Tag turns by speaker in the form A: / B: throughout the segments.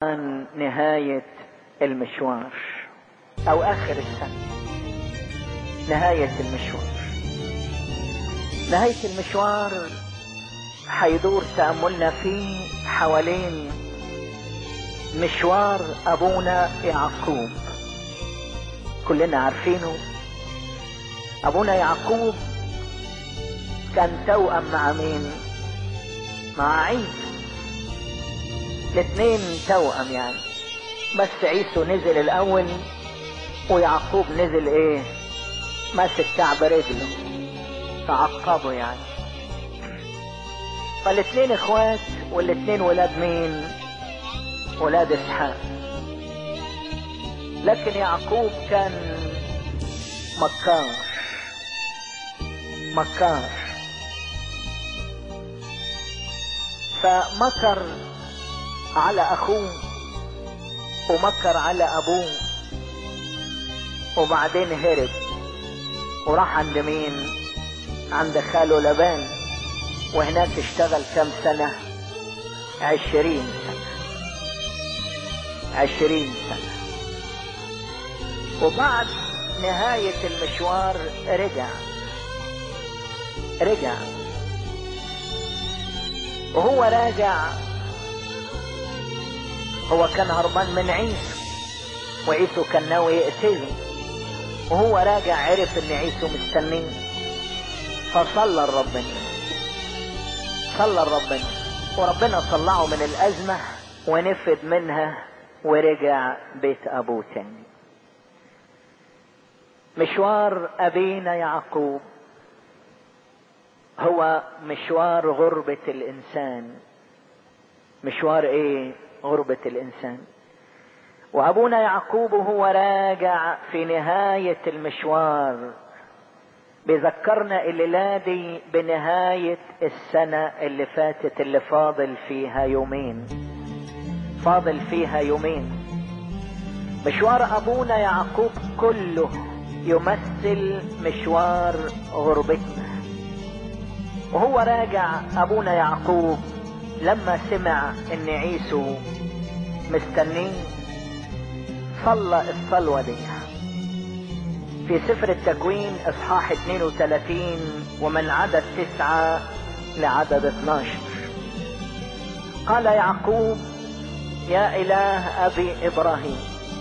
A: عن نهاية المشوار او اخر السنة نهاية المشوار نهاية المشوار حيدور تأملنا فيه حوالين مشوار ابونا يعقوب كلنا عارفينه ابونا يعقوب كان توأم مع مين مع عيسى الاثنين توأم يعني بس عيسو نزل الاول ويعقوب نزل ايه ماسك كعب رجله تعقبه يعني فالاثنين اخوات والاثنين ولاد مين ولاد اسحاق لكن يعقوب كان مكار مكار فمكر على اخوه ومكر على ابوه وبعدين هرب وراح عند مين عند خاله لبان وهناك اشتغل كم سنة عشرين سنة عشرين سنة وبعد نهاية المشوار رجع رجع وهو راجع هو كان هربان من عيسو وعيسو كان ناوي يقتله وهو راجع عرف ان عيسو مستنيه فصلى لربنا صلى لربنا وربنا طلعه من الازمة ونفد منها ورجع بيت ابوه تاني مشوار ابينا يعقوب هو مشوار غربة الانسان مشوار ايه غربة الانسان وابونا يعقوب هو راجع في نهاية المشوار بيذكرنا الليلة دي بنهاية السنة اللي فاتت اللي فاضل فيها يومين فاضل فيها يومين مشوار ابونا يعقوب كله يمثل مشوار غربتنا وهو راجع ابونا يعقوب لما سمع ان عيسو مستنيه صلى الصلوة دي في سفر التكوين اصحاح 32 ومن عدد تسعة لعدد 12 قال يعقوب يا اله ابي ابراهيم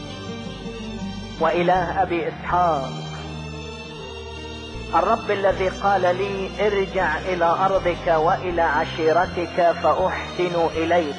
A: واله ابي اسحاق الرب الذي قال لي ارجع الى ارضك والى عشيرتك فاحسن اليك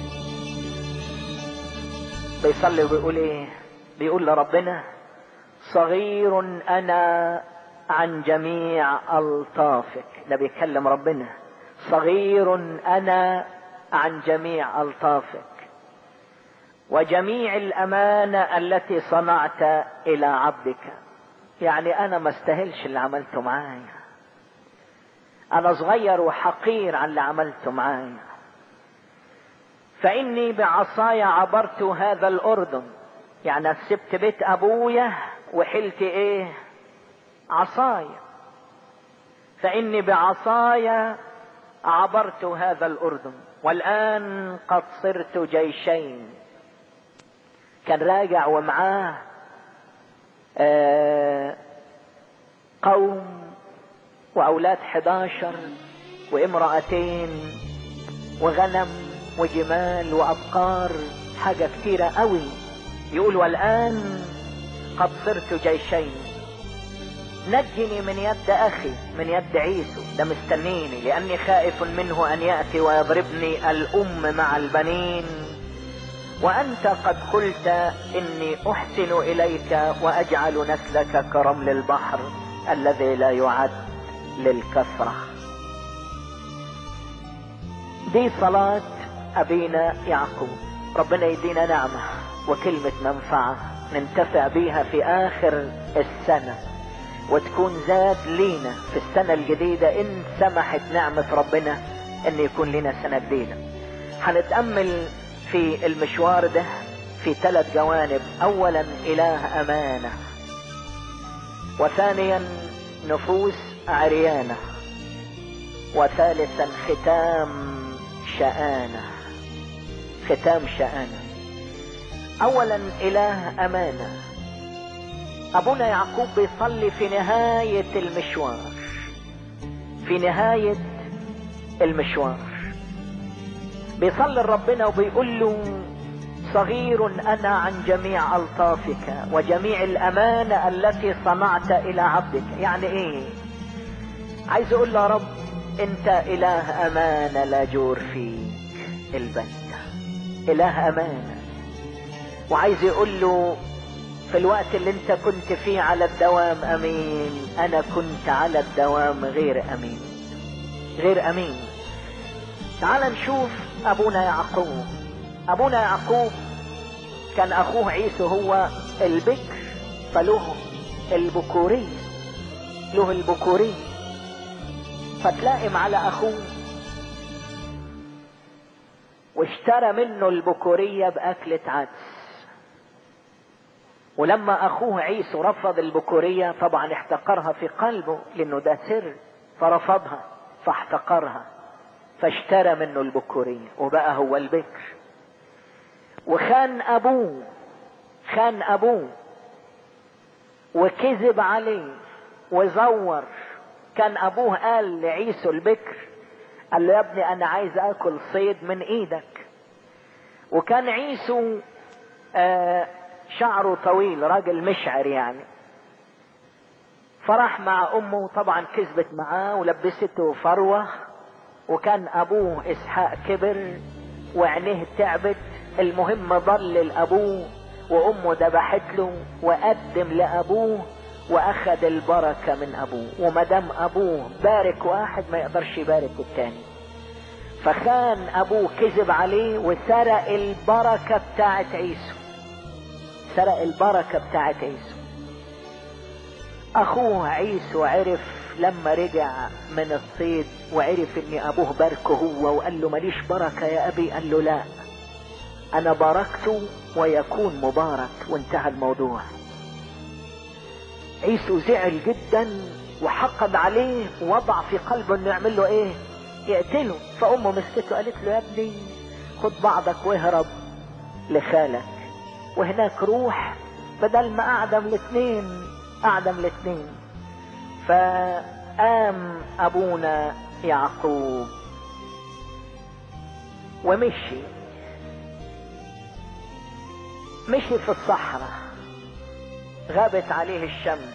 A: بيصلي وبيقول ايه بيقول لربنا صغير انا عن جميع الطافك ده بيكلم ربنا صغير انا عن جميع الطافك وجميع الامانه التي صنعت الى عبدك يعني انا ما استاهلش اللي عملته معايا انا صغير وحقير عن اللي عملته معايا فاني بعصاي عبرت هذا الاردن يعني سبت بيت ابويا وحلت ايه عصاي فاني بعصاي عبرت هذا الاردن والان قد صرت جيشين كان راجع ومعاه آه قوم واولاد حداشر وامرأتين وغنم وجمال وابقار حاجة كتيرة قوي يقول والان قد صرت جيشين نجني من يد اخي من يد عيسو ده مستنيني لاني خائف منه ان ياتي ويضربني الام مع البنين وانت قد قلت اني احسن اليك واجعل نسلك كرمل البحر الذي لا يعد للكثره دي صلاه ابينا يعقوب ربنا يدينا نعمه وكلمه منفعه ننتفع بيها في اخر السنه وتكون زاد لينا في السنه الجديده ان سمحت نعمه ربنا ان يكون لنا سنه جديده هنتامل في المشوار ده في ثلاث جوانب اولا اله امانه وثانيا نفوس عريانه وثالثا ختام شآنه ختام شآنه اولا اله امانه ابونا يعقوب بيصلي في نهايه المشوار في نهايه المشوار بيصلي لربنا وبيقول له صغير انا عن جميع الطافك وجميع الامانه التي صنعت الى عبدك يعني ايه عايز اقول له يا رب انت اله امانه لا جور فيك البتة اله امانه وعايز يقول له في الوقت اللي انت كنت فيه على الدوام امين انا كنت على الدوام غير امين غير امين تعال نشوف ابونا يعقوب ابونا يعقوب كان اخوه عيسو هو البكر فله البكورية له البكورية فتلائم على اخوه واشترى منه البكورية باكلة عدس ولما اخوه عيسو رفض البكورية طبعا احتقرها في قلبه لانه ده سر فرفضها فاحتقرها فاشترى منه البكورية وبقى هو البكر وخان ابوه خان ابوه وكذب عليه وزور كان ابوه قال لعيسو البكر قال له يا ابني انا عايز اكل صيد من ايدك وكان عيسو آه شعره طويل راجل مشعر يعني فراح مع امه طبعا كذبت معاه ولبسته فروه وكان ابوه اسحاق كبر وعينيه تعبت المهم ضلل ابوه وامه ذبحت له وقدم لابوه واخذ البركة من ابوه وما دام ابوه بارك واحد ما يقدرش يبارك التاني فخان ابوه كذب عليه وسرق البركة بتاعت عيسو سرق البركة بتاعت عيسو اخوه عيسو عرف لما رجع من الصيد وعرف ان ابوه باركه هو وقال له ماليش بركة يا ابي قال له لا انا باركته ويكون مبارك وانتهى الموضوع عيسو زعل جدا وحقد عليه ووضع في قلبه انه يعمل له ايه يقتله فامه مسكته قالت له يا ابني خد بعضك واهرب لخالك وهناك روح بدل ما اعدم الاثنين اعدم الاثنين فقام ابونا يعقوب ومشي مشي في الصحراء غابت عليه الشمس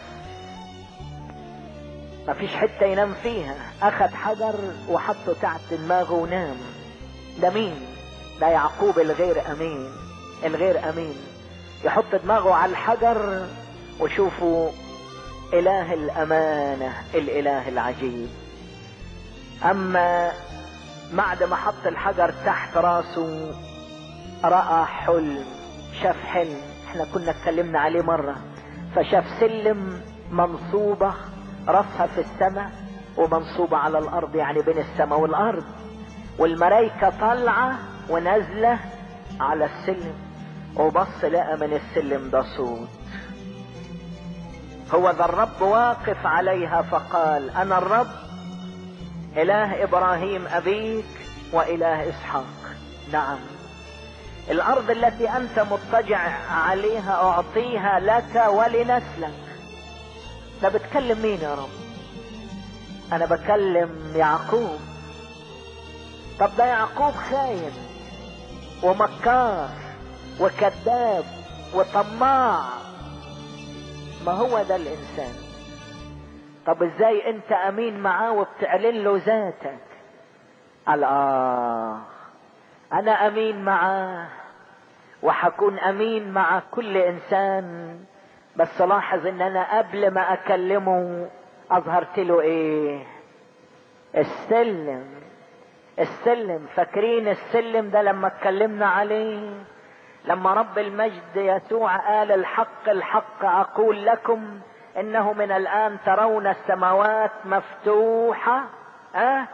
A: ما فيش حتة ينام فيها اخد حجر وحطه تحت دماغه ونام ده مين ده يعقوب الغير امين الغير امين يحط دماغه على الحجر وشوفوا اله الامانة الاله العجيب اما بعد ما حط الحجر تحت راسه رأى حلم شاف حلم احنا كنا اتكلمنا عليه مرة فشاف سلم منصوبة راسها في السماء ومنصوبة على الارض يعني بين السماء والارض والملايكة طالعة ونازلة على السلم وبص لقى من السلم ده صوت هو ذا الرب واقف عليها فقال انا الرب اله ابراهيم ابيك واله اسحاق نعم الارض التي انت مضطجع عليها اعطيها لك ولنسلك ده بتكلم مين يا رب انا بكلم يعقوب طب ده يعقوب خاين ومكار وكذاب وطماع ما هو ده الانسان طب ازاي انت امين معاه وبتعلن له ذاتك قال اه انا امين معاه وحكون امين مع كل انسان بس لاحظ ان انا قبل ما اكلمه اظهرت له ايه السلم السلم فاكرين السلم ده لما اتكلمنا عليه لما رب المجد يسوع قال الحق الحق اقول لكم انه من الان ترون السماوات مفتوحة أه؟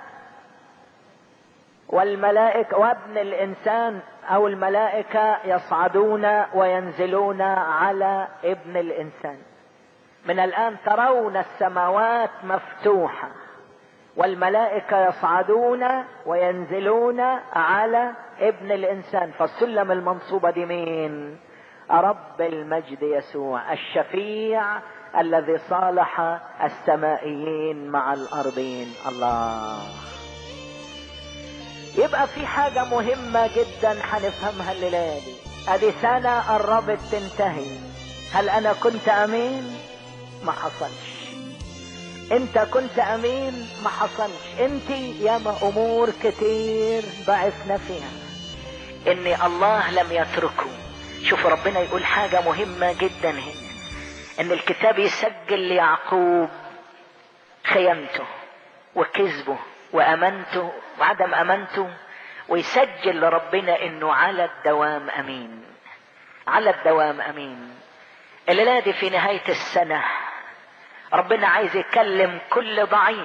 A: والملائكة وابن الانسان او الملائكة يصعدون وينزلون على ابن الانسان من الان ترون السماوات مفتوحة والملائكة يصعدون وينزلون على ابن الانسان فالسلم المنصوبة دي مين رب المجد يسوع الشفيع الذي صالح السمائيين مع الارضين الله يبقى في حاجة مهمة جدا هنفهمها الليلة دي ادي سنة قربت تنتهي هل انا كنت امين ما حصلش انت كنت امين ما حصلش انت ياما امور كتير ضعفنا فيها ان الله لم يتركه شوف ربنا يقول حاجة مهمة جدا هنا ان الكتاب يسجل ليعقوب خيانته وكذبه وامانته وعدم امانته ويسجل لربنا انه على الدوام امين على الدوام امين الليله دي في نهايه السنه ربنا عايز يكلم كل ضعيف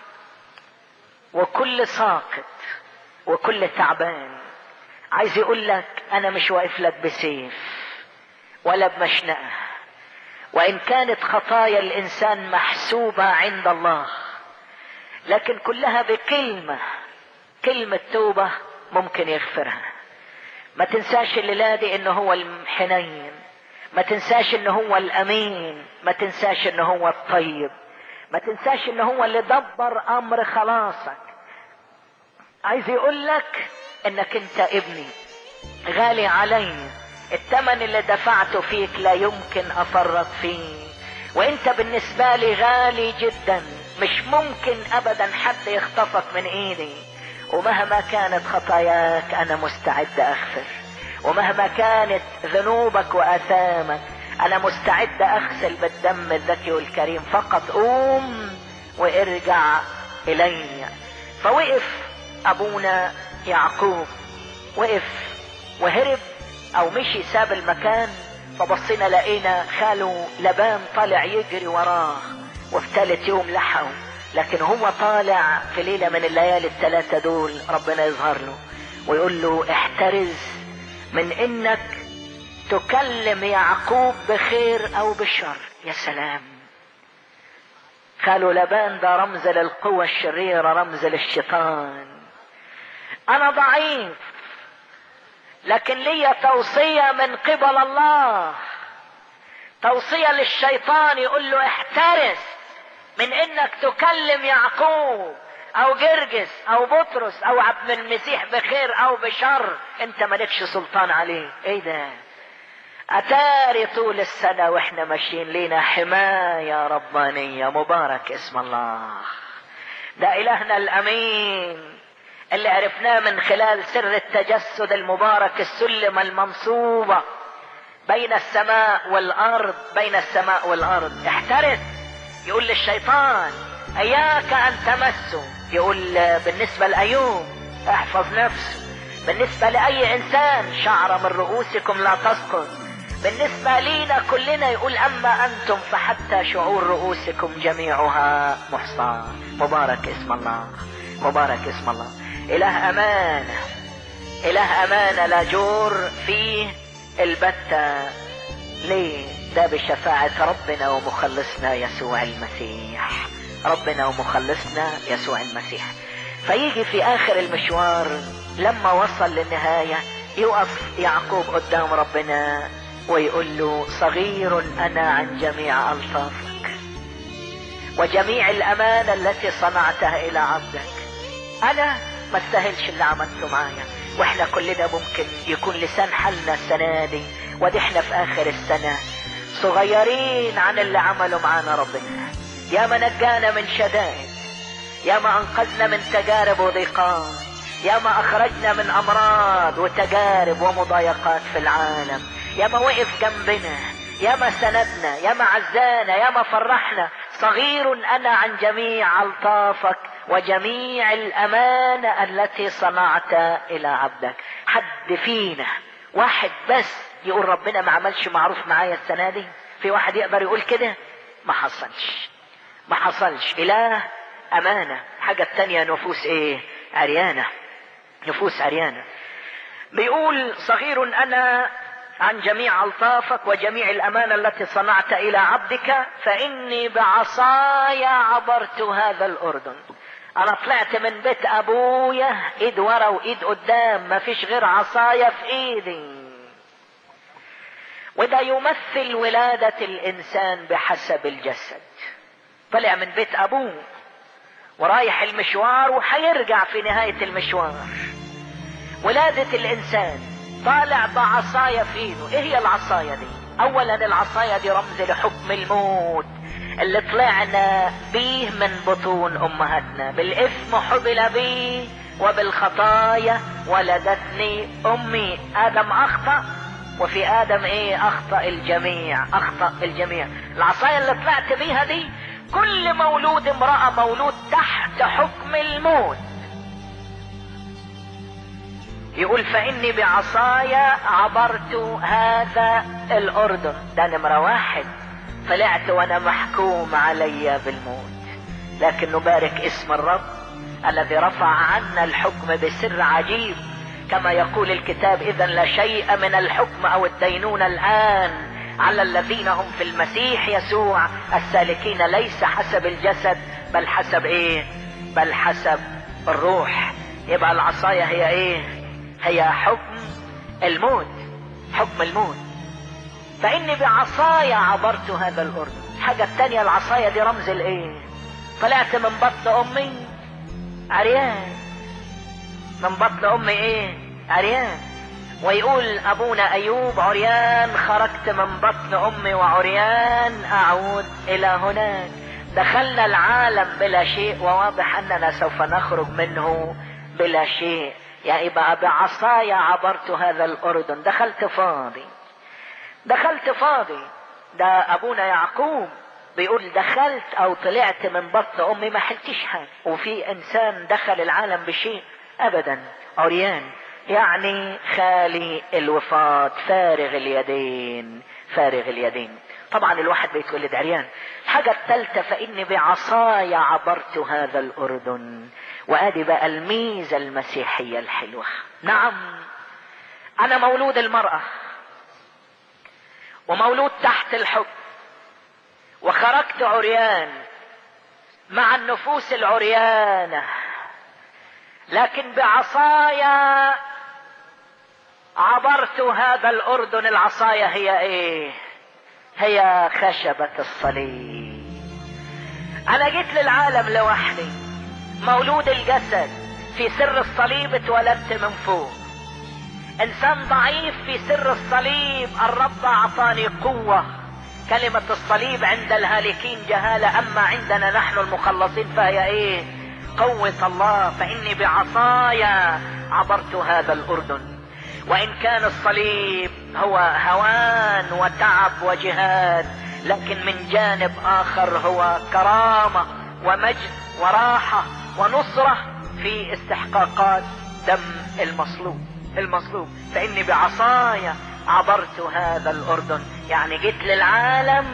A: وكل ساقط وكل تعبان عايز يقول لك انا مش واقف لك بسيف ولا بمشنقه وان كانت خطايا الانسان محسوبه عند الله لكن كلها بكلمه كلمه توبه ممكن يغفرها ما تنساش الليله دي انه هو الحنين ما تنساش ان هو الامين ما تنساش ان هو الطيب ما تنساش ان هو اللي دبر امر خلاصك عايز يقول لك انك انت ابني غالي علي الثمن اللي دفعته فيك لا يمكن افرط فيه وانت بالنسبة لي غالي جدا مش ممكن ابدا حد يخطفك من ايدي ومهما كانت خطاياك انا مستعد اغفر ومهما كانت ذنوبك واثامك انا مستعد اغسل بالدم الذكي والكريم فقط قوم وارجع الي فوقف ابونا يعقوب وقف وهرب او مشي ساب المكان فبصينا لقينا خاله لبان طالع يجري وراه وفي ثالث يوم لحقه لكن هو طالع في ليله من الليالي الثلاثه دول ربنا يظهر له ويقول له احترز من انك تكلم يعقوب بخير او بشر يا سلام قالوا لبان ده رمز للقوة الشريرة رمز للشيطان انا ضعيف لكن لي توصية من قبل الله توصية للشيطان يقول له احترس من انك تكلم يعقوب او جرجس او بطرس او عبد المسيح بخير او بشر انت مالكش سلطان عليه ايه ده اتاري طول السنة واحنا ماشيين لينا حماية ربانية مبارك اسم الله ده الهنا الامين اللي عرفناه من خلال سر التجسد المبارك السلم المنصوبة بين السماء والارض بين السماء والارض احترس يقول للشيطان اياك ان تمسه يقول بالنسبة لايوب احفظ نفسه بالنسبة لاي انسان شعر من رؤوسكم لا تسقط بالنسبة لينا كلنا يقول اما انتم فحتى شعور رؤوسكم جميعها محصاة مبارك اسم الله مبارك اسم الله اله امانة اله امانة لا جور فيه البتة ليه ده بشفاعة ربنا ومخلصنا يسوع المسيح ربنا ومخلصنا يسوع المسيح فيجي في اخر المشوار لما وصل للنهاية يقف يعقوب قدام ربنا ويقول له صغير انا عن جميع الفاظك وجميع الامانة التي صنعتها الى عبدك انا ما استاهلش اللي عملته معايا واحنا كلنا ممكن يكون لسان حالنا السنة دي ودي احنا في اخر السنة صغيرين عن اللي عملوا معانا ربنا يا ما نجانا من شدائد يا ما انقذنا من تجارب وضيقات يا ما اخرجنا من امراض وتجارب ومضايقات في العالم يا ما وقف جنبنا يا ما سندنا يا ما عزانا يا ما فرحنا صغير انا عن جميع الطافك وجميع الامانه التي صنعت الى عبدك حد فينا واحد بس يقول ربنا ما عملش معروف معايا السنه دي في واحد يقدر يقول كده ما حصلش ما حصلش اله امانه حاجه التانية نفوس ايه عريانه نفوس عريانه بيقول صغير انا عن جميع الطافك وجميع الامانه التي صنعت الى عبدك فاني بعصاي عبرت هذا الاردن انا طلعت من بيت ابويا ايد ورا وايد قدام ما فيش غير عصايا في ايدي وده يمثل ولادة الانسان بحسب الجسد طلع من بيت ابوه ورايح المشوار وحيرجع في نهاية المشوار ولادة الانسان طالع بعصاية في ايده ايه هي العصاية دي اولا العصاية دي رمز لحكم الموت اللي طلعنا بيه من بطون امهاتنا بالاثم حبل بيه وبالخطايا ولدتني امي ادم اخطأ وفي ادم ايه اخطأ الجميع اخطأ الجميع العصاية اللي طلعت بيها دي كل مولود امرأة مولود تحت حكم الموت يقول فاني بعصايا عبرت هذا الاردن ده نمرة واحد طلعت وانا محكوم علي بالموت لكن نبارك اسم الرب الذي رفع عنا الحكم بسر عجيب كما يقول الكتاب اذا لا شيء من الحكم او الدينون الان على الذين هم في المسيح يسوع السالكين ليس حسب الجسد بل حسب ايه بل حسب الروح يبقى العصاية هي ايه هي حكم الموت حكم الموت فاني بعصايا عبرت هذا الاردن الحاجة التانية العصاية دي رمز الايه طلعت من بطن امي عريان من بطن امي ايه عريان ويقول ابونا ايوب عريان خرجت من بطن امي وعريان اعود الى هناك دخلنا العالم بلا شيء وواضح اننا سوف نخرج منه بلا شيء يعني بقى بعصايا عبرت هذا الاردن دخلت فاضي دخلت فاضي ده ابونا يعقوب بيقول دخلت او طلعت من بطن امي ما حلتش حاجه وفي انسان دخل العالم بشيء ابدا عريان يعني خالي الوفاض فارغ اليدين فارغ اليدين طبعا الواحد بيتولد عريان الحاجة الثالثة فإني بعصاي عبرت هذا الأردن وآدي بقى الميزة المسيحية الحلوة نعم أنا مولود المرأة ومولود تحت الحب وخرجت عريان مع النفوس العريانة لكن بعصايا عبرت هذا الاردن العصاية هي ايه هي خشبة الصليب انا جيت للعالم لوحدي مولود الجسد في سر الصليب اتولدت من فوق انسان ضعيف في سر الصليب الرب اعطاني قوة كلمة الصليب عند الهالكين جهالة اما عندنا نحن المخلصين فهي ايه قوة الله فاني بعصايا عبرت هذا الاردن وان كان الصليب هو هوان وتعب وجهاد لكن من جانب اخر هو كرامة ومجد وراحة ونصرة في استحقاقات دم المصلوب المصلوب فاني بعصايا عبرت هذا الاردن يعني جيت للعالم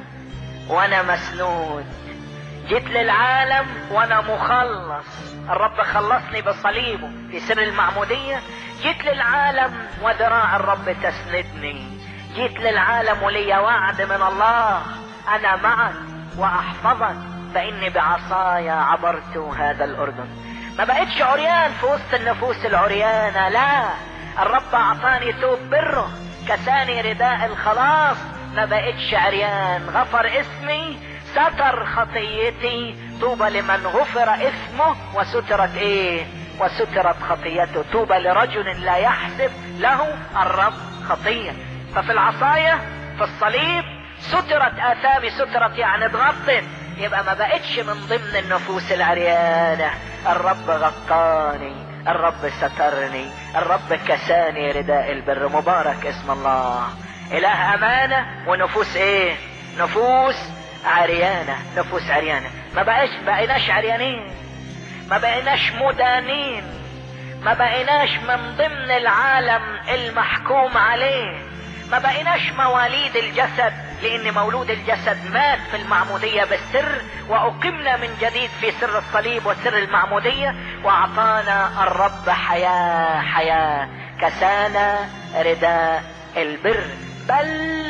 A: وانا مسنود جيت للعالم وانا مخلص الرب خلصني بصليبه في سر المعمودية جيت للعالم وذراع الرب تسندني جيت للعالم ولي وعد من الله انا معك واحفظك فاني بعصايا عبرت هذا الاردن ما بقتش عريان في وسط النفوس العريانة لا الرب اعطاني توب بره كساني رداء الخلاص ما بقتش عريان غفر اسمي ستر خطيتي طوبى لمن غفر اسمه وسترت ايه وسترت خطيته طوبى لرجل لا يحسب له الرب خطية ففي العصاية في الصليب سترت اثامي سترت يعني اتغطت يبقى ما بقتش من ضمن النفوس العريانة الرب غطاني الرب سترني الرب كساني رداء البر مبارك اسم الله اله امانة ونفوس ايه نفوس عريانة نفوس عريانة ما بقاش بقيناش عريانين ما بقيناش مدانين ما بقيناش من ضمن العالم المحكوم عليه ما بقيناش مواليد الجسد لان مولود الجسد مات في المعمودية بالسر واقمنا من جديد في سر الصليب وسر المعمودية واعطانا الرب حياة حياة كسانا رداء البر بل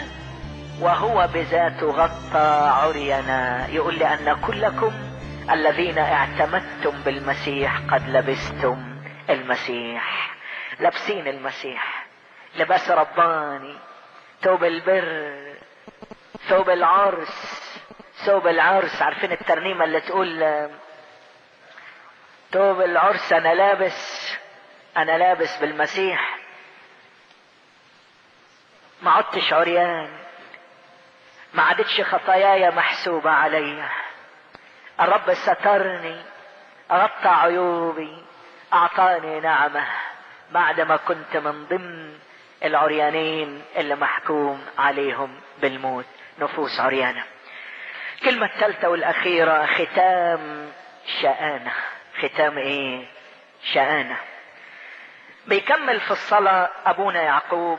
A: وهو بذاته غطى عرينا يقول لأن كلكم الذين اعتمدتم بالمسيح قد لبستم المسيح لابسين المسيح لباس رباني ثوب البر ثوب العرس ثوب العرس عارفين الترنيمة اللي تقول ثوب العرس انا لابس انا لابس بالمسيح ما عدتش عريان ما عادتش خطاياي محسوبة عليا الرب سترني غطى عيوبي اعطاني نعمة بعد ما كنت من ضمن العريانين اللي محكوم عليهم بالموت نفوس عريانة الكلمة الثالثة والأخيرة ختام شآنة ختام ايه شآنة بيكمل في الصلاة أبونا يعقوب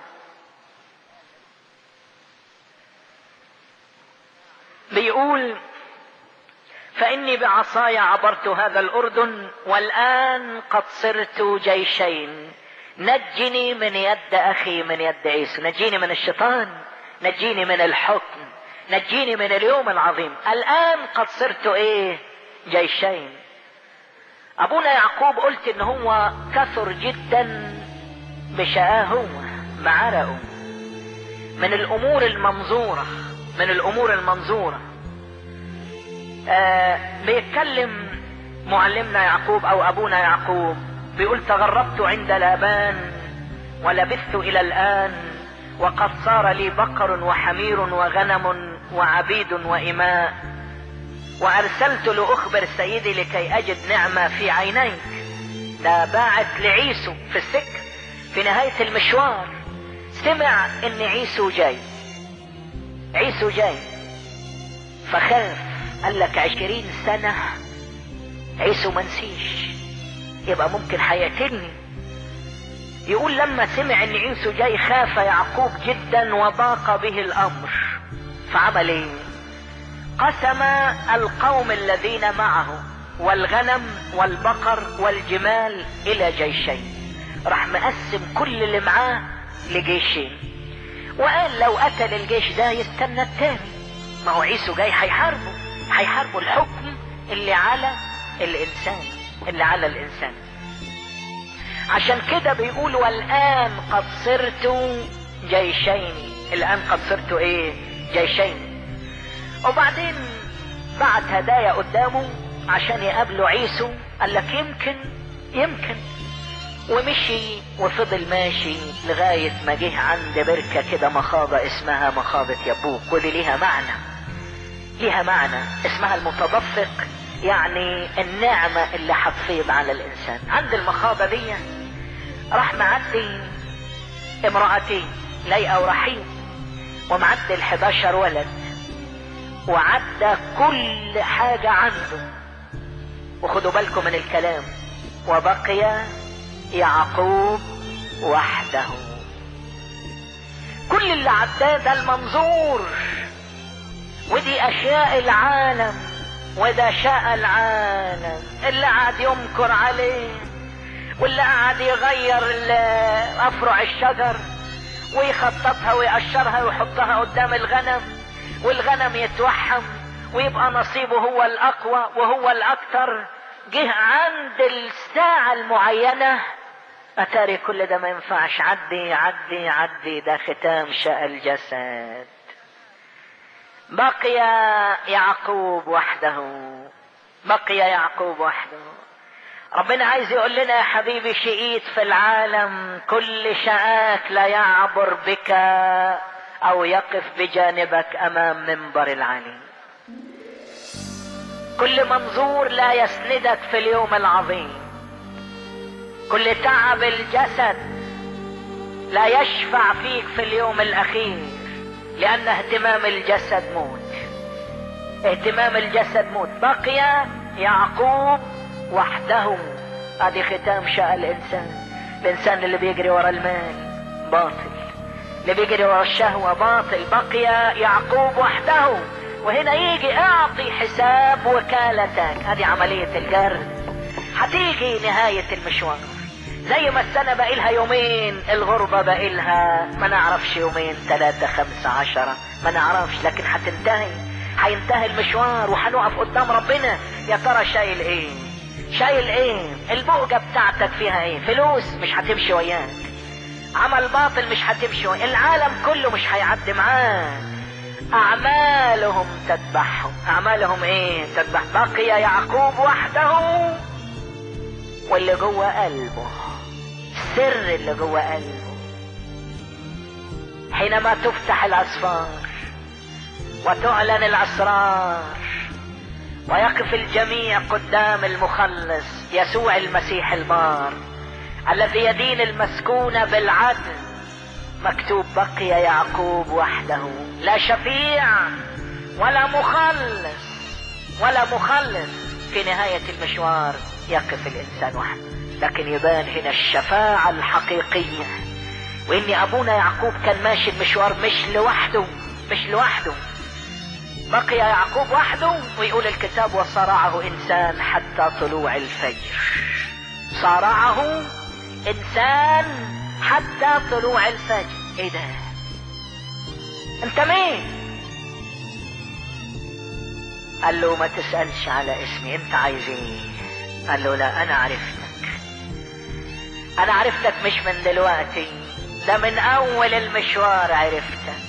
A: بيقول فإني بعصاي عبرت هذا الأردن والآن قد صرت جيشين نجني من يد أخي من يد عيسو نجيني من الشيطان نجيني من الحكم نجيني من اليوم العظيم الآن قد صرت إيه جيشين أبونا يعقوب قلت إن هو كثر جدا بشقاه هو بعرقه من الأمور المنظورة من الأمور المنظورة آه بيتكلم معلمنا يعقوب او ابونا يعقوب بيقول تغربت عند لابان ولبثت الى الان وقد صار لي بقر وحمير وغنم وعبيد واماء وارسلت لاخبر سيدي لكي اجد نعمه في عينيك ده باعت لعيسو في السكه في نهايه المشوار سمع ان عيسو جاي عيسو جاي فخاف قال لك عشرين سنة عيسو منسيش يبقى ممكن هيقتلني يقول لما سمع ان عيسو جاي خاف يعقوب جدا وضاق به الامر فعمل ايه قسم القوم الذين معه والغنم والبقر والجمال الى جيشين راح مقسم كل اللي معاه لجيشين وقال لو قتل الجيش ده يستنى التاني ما هو عيسو جاي هيحاربه هيحاربوا الحكم اللي على الانسان اللي على الانسان عشان كده بيقول والان قد صرت جيشين الان قد صرت ايه جيشين وبعدين بعت هدايا قدامه عشان يقابلوا عيسو قال لك يمكن يمكن ومشي وفضل ماشي لغاية ما جه عند بركة كده مخاضة اسمها مخاضة يبوك ودي ليها معنى ليها معنى اسمها المتدفق يعني النعمة اللي هتفيض على الإنسان عند المخاضة دي راح معدي امرأتين ليئة ورحيم ومعدي الحداشر ولد وعدى كل حاجة عنده وخدوا بالكم من الكلام وبقي يعقوب وحده كل اللي عداه ده المنظور ودي اشياء العالم وده شاء العالم اللي قعد يمكر عليه واللي قعد يغير افرع الشجر ويخططها ويقشرها ويحطها قدام الغنم والغنم يتوحم ويبقى نصيبه هو الاقوى وهو الاكثر جه عند الساعة المعينة اتاري كل ده ما ينفعش عدي عدي عدي ده ختام شاء الجسد بقي يعقوب وحده بقي يعقوب وحده ربنا عايز يقول لنا يا حبيبي شقيت في العالم كل شقاك لا يعبر بك او يقف بجانبك امام منبر العلي كل منظور لا يسندك في اليوم العظيم كل تعب الجسد لا يشفع فيك في اليوم الاخير لان اهتمام الجسد موت اهتمام الجسد موت بقي يعقوب وحده ادي ختام شاء الانسان الانسان اللي بيجري ورا المال باطل اللي بيجري ورا الشهوة باطل بقي يعقوب وحده وهنا يجي اعطي حساب وكالتك هذه عملية الجر هتيجي نهاية المشوار زي ما السنة بقى لها يومين الغربة بقى لها ما نعرفش يومين ثلاثة خمسة عشرة ما نعرفش لكن هتنتهي هينتهي المشوار وهنقف قدام ربنا يا ترى شايل ايه شايل ايه البؤجة بتاعتك فيها ايه فلوس مش هتمشي وياك عمل باطل مش هتمشي العالم كله مش هيعدي معاه اعمالهم تذبحهم اعمالهم ايه تذبح بقي يعقوب وحده واللي جوه قلبه السر اللي جوه قلبه حينما تفتح الاسفار وتعلن الاسرار ويقف الجميع قدام المخلص يسوع المسيح البار الذي يدين المسكون بالعدل مكتوب بقي يعقوب وحده لا شفيع ولا مخلص ولا مخلص في نهاية المشوار يقف الإنسان وحده لكن يبان هنا الشفاعة الحقيقية وإن أبونا يعقوب كان ماشي المشوار مش لوحده مش لوحده بقي يعقوب وحده ويقول الكتاب وصارعه إنسان حتى طلوع الفجر صارعه إنسان حتى طلوع الفجر إيه ده أنت مين قال له ما تسألش على اسمي أنت عايز إيه قال له لا أنا عرفتك أنا عرفتك مش من دلوقتي ده من أول المشوار عرفتك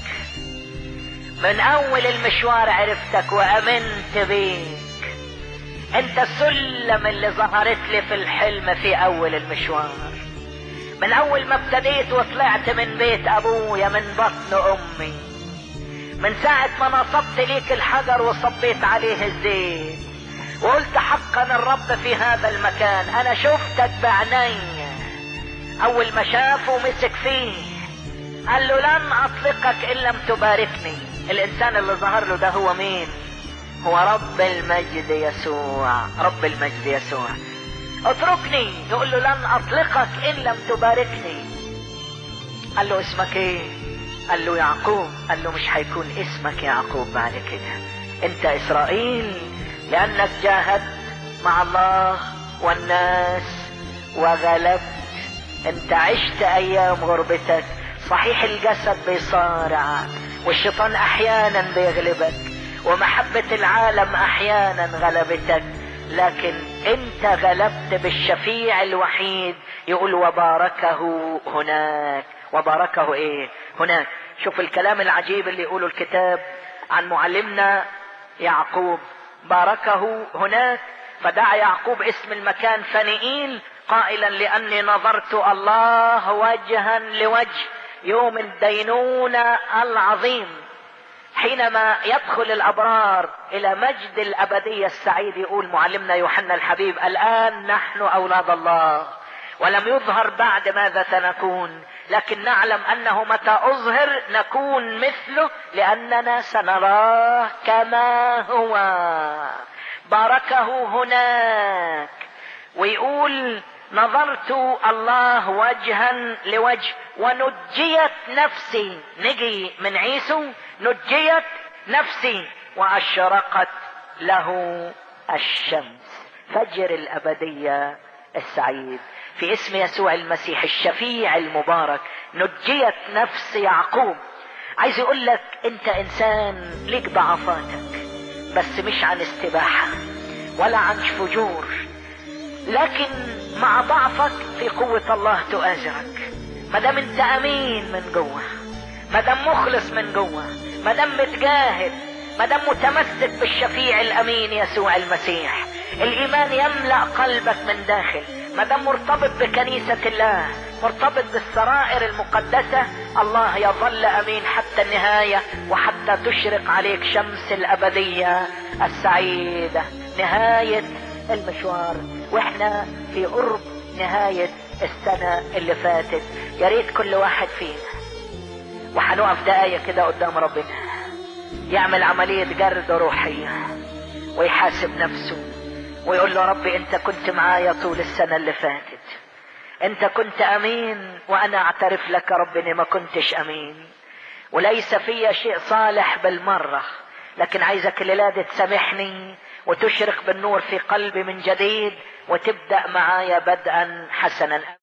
A: من أول المشوار عرفتك وأمنت بيك أنت السلم اللي ظهرت لي في الحلم في أول المشوار من أول ما ابتديت وطلعت من بيت أبويا من بطن أمي من ساعة ما نصبت ليك الحجر وصبيت عليه الزيت وقلت حقا الرب في هذا المكان انا شفتك بعيني اول ما شافه مسك فيه قال له لن اطلقك ان لم تباركني الانسان اللي ظهر له ده هو مين هو رب المجد يسوع رب المجد يسوع اتركني يقول له لن اطلقك ان لم تباركني قال له اسمك ايه قال له يعقوب قال له مش هيكون اسمك يعقوب بعد كده انت اسرائيل لانك جاهدت مع الله والناس وغلبت انت عشت ايام غربتك صحيح الجسد بيصارع والشيطان احيانا بيغلبك ومحبة العالم احيانا غلبتك لكن انت غلبت بالشفيع الوحيد يقول وباركه هناك وباركه ايه هناك شوف الكلام العجيب اللي يقوله الكتاب عن معلمنا يعقوب باركه هناك فدعا يعقوب اسم المكان فنئيل قائلا لاني نظرت الله وجها لوجه يوم الدينونة العظيم حينما يدخل الابرار الى مجد الابدية السعيد يقول معلمنا يوحنا الحبيب الان نحن اولاد الله ولم يظهر بعد ماذا سنكون لكن نعلم انه متى اظهر نكون مثله لاننا سنراه كما هو باركه هناك ويقول نظرت الله وجها لوجه ونجيت نفسي نجي من عيسو نجيت نفسي واشرقت له الشمس فجر الابديه السعيد في اسم يسوع المسيح الشفيع المبارك نجيت نفس يعقوب عايز يقول لك انت انسان ليك ضعفاتك بس مش عن استباحة ولا عن فجور لكن مع ضعفك في قوة الله تؤازرك ما دام انت امين من جوه ما دام مخلص من جوه ما دام متجاهد ما دام متمسك بالشفيع الامين يسوع المسيح الايمان يملا قلبك من داخل ما دام مرتبط بكنيسه الله مرتبط بالسرائر المقدسه الله يظل امين حتى النهايه وحتى تشرق عليك شمس الابديه السعيده نهايه المشوار واحنا في قرب نهايه السنه اللي فاتت يا ريت كل واحد فينا وهنقف دقايق كده قدام ربنا يعمل عمليه جرد روحيه ويحاسب نفسه ويقول له ربي انت كنت معايا طول السنة اللي فاتت انت كنت امين وانا اعترف لك رب اني ما كنتش امين وليس في شيء صالح بالمرة لكن عايزك الليلة تسامحني وتشرق بالنور في قلبي من جديد وتبدأ معايا بدءا حسنا